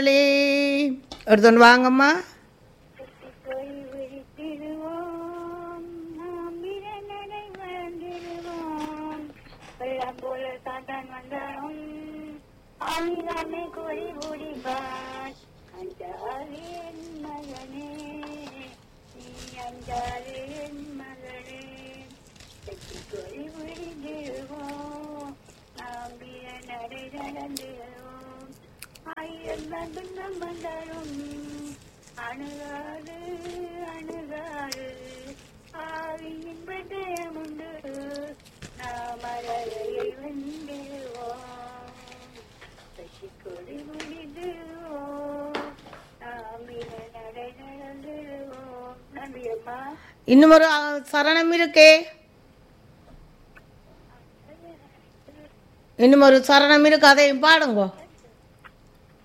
எடுத்துட்டு வாங்கம்மா போய் விழித்திடுவோம் நாம் விரநடை வாழ்ந்திடுவோம் வெள்ளம் போல சாத்தான் வந்தாலும் ஆணிதானே கோரி ஓடிவான் அஞ்சாதே என் மகனே நீ அஞ்சாதே என் மகளே வெற்றி கோரி விழித்திடுவோம் நாம் விரநடை நடந்திடுவோம் ஆயிரம் துன்பம் வந்தாலும் அணுகாது அணுகாது ஆவியின் பட்டயம் உண்டு நாம் அழகையை வென்றிடுவோம் சசி கொடி முடிந்துவோம் நாம் இன நடை நடந்துடுவோம் நன்றி அம்மா இன்னும் ஒரு அஹ், சரணம் இருக்கே இன்னும் ஒரு சரணம் இருக்கு அதையும் பாடுங்கோ